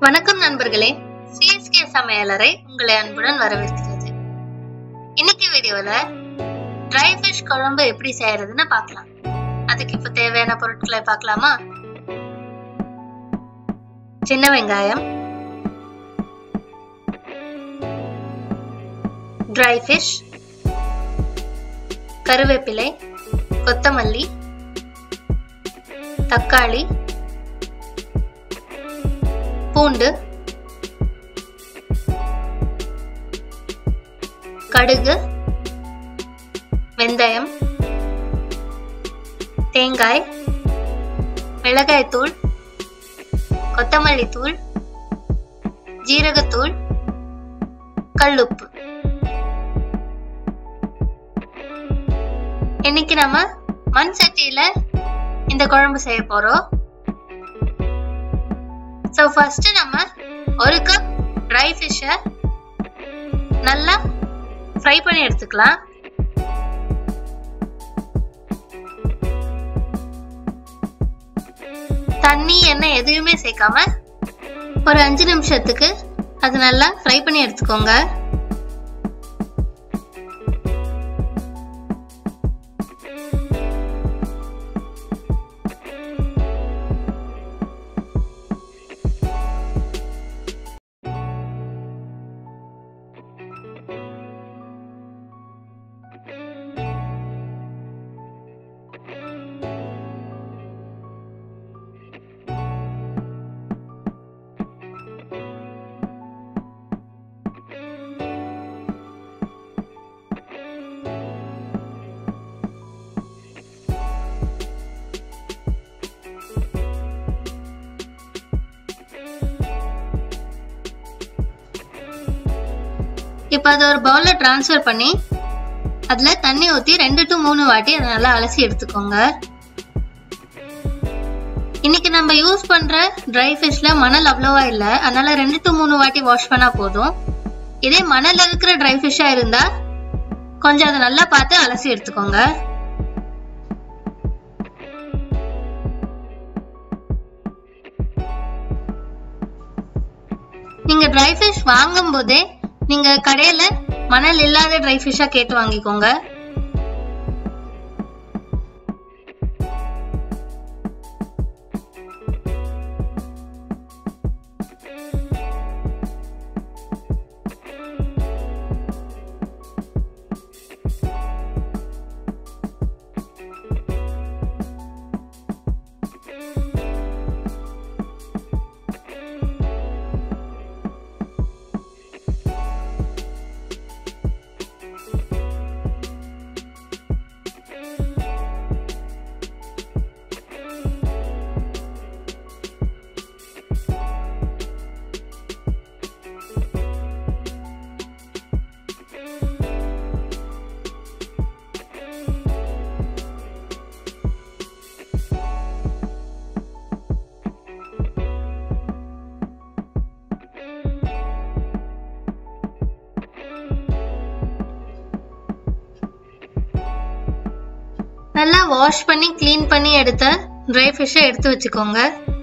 வணக்கம் நண்பர்களே சிஎஸ்கே சமையலறை உங்களை அன்புடன் வரவேற்கிறது இன்னைக்கு வீடியோல ட்ரை ஃபிஷ் குழம்பு எப்படி செய்யறதுன்னு பார்க்கலாம் அதுக்கு இப்ப தேவையான பொருட்களை பார்க்கலாமா சின்ன வெங்காயம் ட்ரை ஃபிஷ் கருவேப்பிலை கொத்தமல்லி தக்காளி பூண்டு கடுகு வெந்தயம் தேங்காய் மிளகாய் தூள் கொத்தமல்லி தூள் ஜீரகத்தூள் கல்லுப்பு இன்னைக்கு நம்ம மண் சட்டியில இந்த குழம்பு செய்ய போறோம் ஸோ ஃபர்ஸ்ட் நம்ம ஒரு கப் ட்ரை ஃபிஷ்ஷை நல்லா ஃப்ரை பண்ணி எடுத்துக்கலாம் தண்ணி எண்ணெய் எதுவுமே சேர்க்காம ஒரு அஞ்சு நிமிஷத்துக்கு அது நல்லா ஃப்ரை பண்ணி எடுத்துக்கோங்க இப்போ அதை ஒரு பவுலில் ட்ரான்ஸ்ஃபர் பண்ணி அதில் தண்ணி ஊற்றி ரெண்டு டு மூணு வாட்டி அதை நல்லா அலசி எடுத்துக்கோங்க இன்னைக்கு நம்ம யூஸ் பண்ணுற ட்ரை ஃபிஷ்ல மணல் அவ்வளோவா இல்லை அதனால ரெண்டு டு மூணு வாட்டி வாஷ் பண்ணால் போதும் இதே மணல் இருக்கிற ட்ரை ஃபிஷ்ஷாக இருந்தால் கொஞ்சம் அதை நல்லா பார்த்து அலசி எடுத்துக்கோங்க நீங்க ட்ரை ஃபிஷ் வாங்கும் போதே நீங்க கடையில மணல் இல்லாத ட்ரை ஃபிஷ்ஷா கேட்டு வாங்கிக்கோங்க நல்லா வாஷ் பண்ணி க்ளீன் பண்ணி எடுத்த ட்ரை ஃபிஷ்ஷை எடுத்து வச்சுக்கோங்க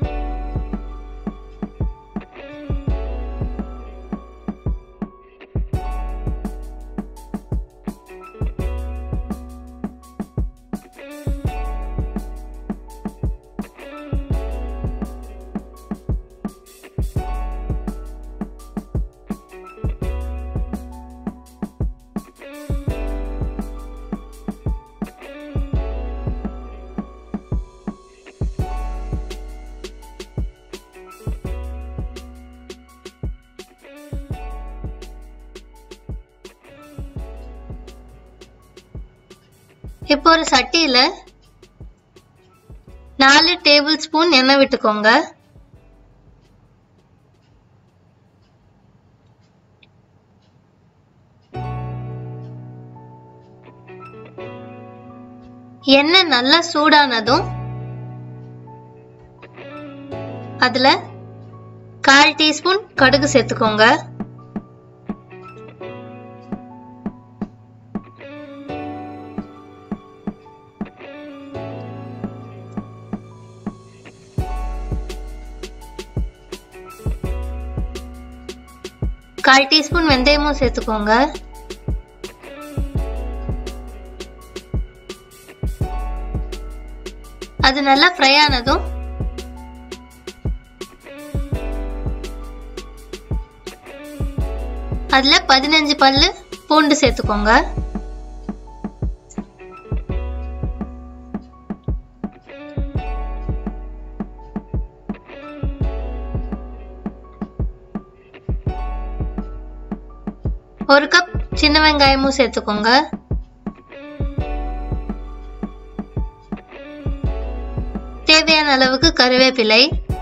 இப்போ ஒரு சட்டியில நாலு டேபிள் ஸ்பூன் எண்ணெய் விட்டுக்கோங்க எண்ணெய் நல்லா சூடானதும் அதுல கால் டீஸ்பூன் கடுகு சேர்த்துக்கோங்க கால் டீஸ்பூன் வெந்தயமும் சேர்த்துக்கோங்க அது நல்லா ஃப்ரை ஆனதும் அதுல பதினஞ்சு பல்லு பூண்டு சேர்த்துக்கோங்க ஒரு கப் சின்ன வெங்காயமும் சேர்த்துக்கோங்க தேவையான அளவுக்கு கருவேப்பிலை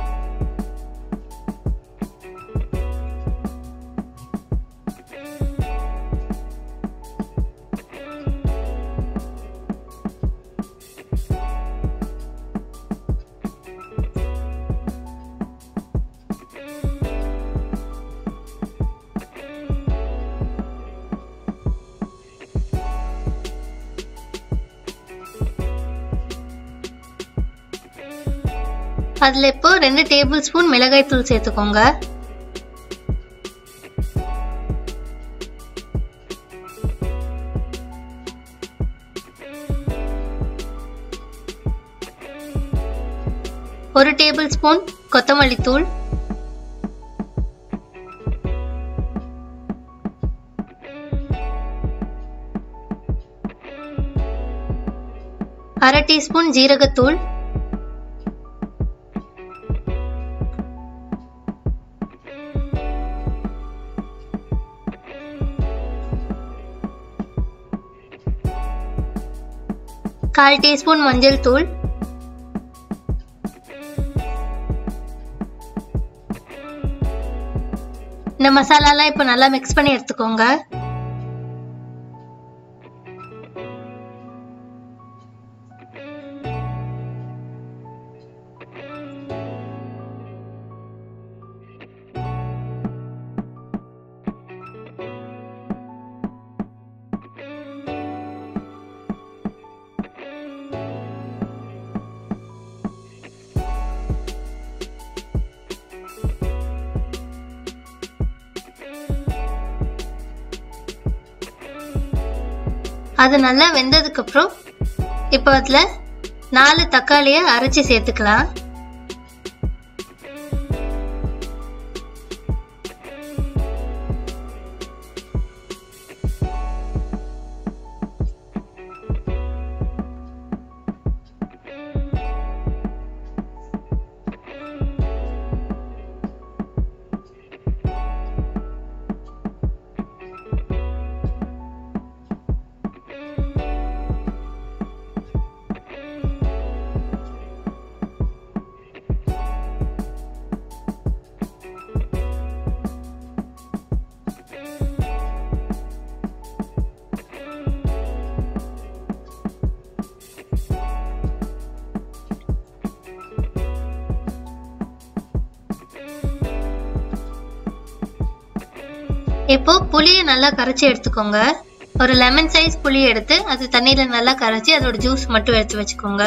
அதுல இப்போ ரெண்டு டேபிள் ஸ்பூன் மிளகாய் தூள் சேர்த்துக்கோங்க ஒரு டேபிள் ஸ்பூன் கொத்தமல்லி தூள் அரை டீஸ்பூன் ஜீரகத்தூள் கால் டீஸ்பூன் மஞ்சள் தூள் இந்த மசாலாலாம் இப்போ நல்லா மிக்ஸ் பண்ணி எடுத்துக்கோங்க அது நல்லா வெந்ததுக்கு அப்புறம் இப்போ அதுல நாலு தக்காளியை அரைச்சி சேர்த்துக்கலாம் இப்போ புளியை நல்லா கரைச்சி எடுத்துக்கோங்க ஒரு லெமன் சைஸ் புளி எடுத்து அது தண்ணியில நல்லா கரைச்சி அதோட ஜூஸ் மட்டும் எடுத்து வச்சுக்கோங்க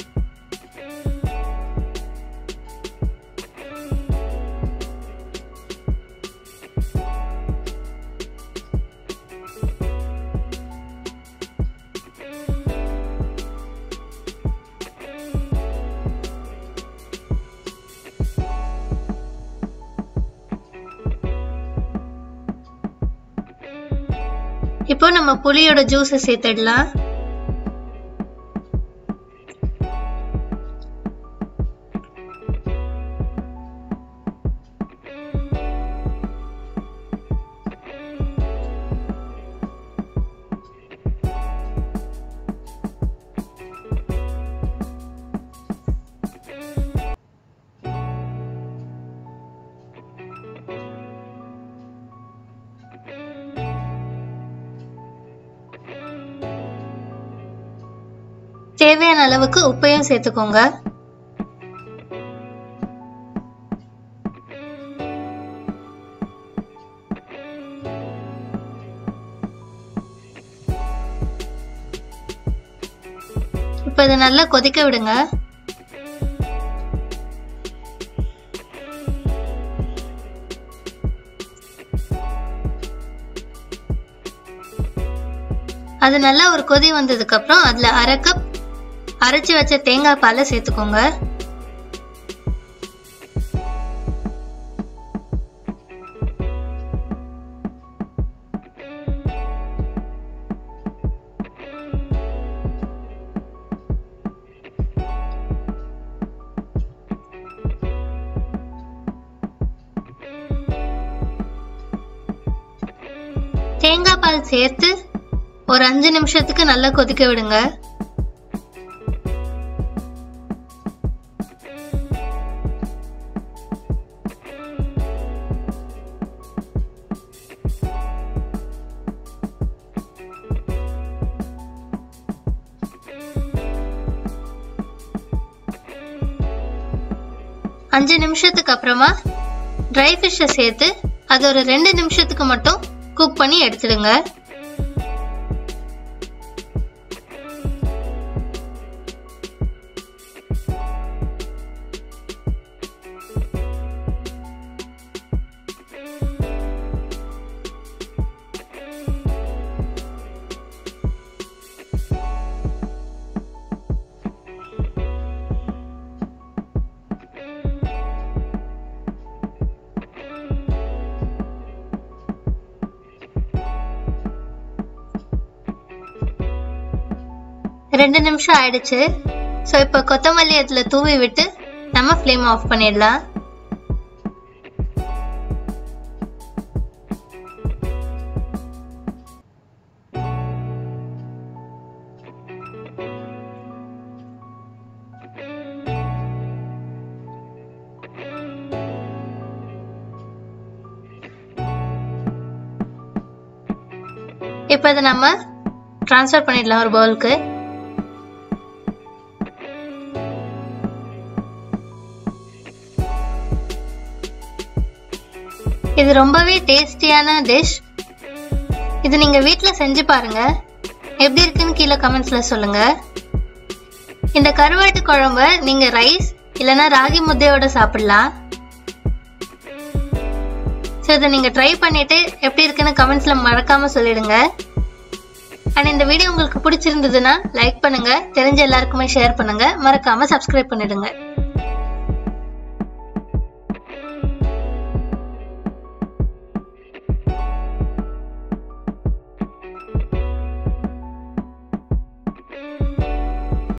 இப்போ நம்ம புளியோட ஜூஸை சேர்த்துடலாம் தேவையான அளவுக்கு உப்பையும் சேர்த்துக்கோங்க இப்ப இதை நல்லா கொதிக்க விடுங்க அது நல்லா ஒரு கொதி வந்ததுக்கு அப்புறம் அதுல அரை கப் அரைச்சி வச்ச தேங்காய் பாலை சேர்த்துக்கோங்க தேங்காய் பால் சேர்த்து ஒரு அஞ்சு நிமிஷத்துக்கு நல்லா கொதிக்க விடுங்க அஞ்சு நிமிஷத்துக்கு அப்புறமா ட்ரை ஃபிஷ்ஷை சேர்த்து அது ஒரு ரெண்டு நிமிஷத்துக்கு மட்டும் குக் பண்ணி எடுத்துடுங்க ரெண்டு நிமிஷம் ஆயிடுச்சு ஸோ இப்போ கொத்தமல்லி அதில் தூவி விட்டு நம்ம ஃப்ளேம் ஆஃப் பண்ணிடலாம் இப்போ இதை நம்ம ட்ரான்ஸ்ஃபர் பண்ணிடலாம் ஒரு பவுலுக்கு இது ரொம்பவே டேஸ்டியான டிஷ் இது நீங்க வீட்ல செஞ்சு பாருங்க எப்படி இருக்குன்னு கீழே கமெண்ட்ஸ்ல சொல்லுங்க இந்த கருவாட்டு குழம்ப நீங்க ரைஸ் இல்லைன்னா ராகி முத்தையோட சாப்பிடலாம் ஸோ இதை நீங்க ட்ரை பண்ணிட்டு எப்படி இருக்குன்னு கமெண்ட்ஸ்ல மறக்காம சொல்லிடுங்க அண்ட் இந்த வீடியோ உங்களுக்கு பிடிச்சிருந்ததுன்னா லைக் பண்ணுங்க தெரிஞ்ச எல்லாருக்குமே ஷேர் பண்ணுங்க மறக்காம சப்ஸ்கிரைப் பண்ணிடுங்க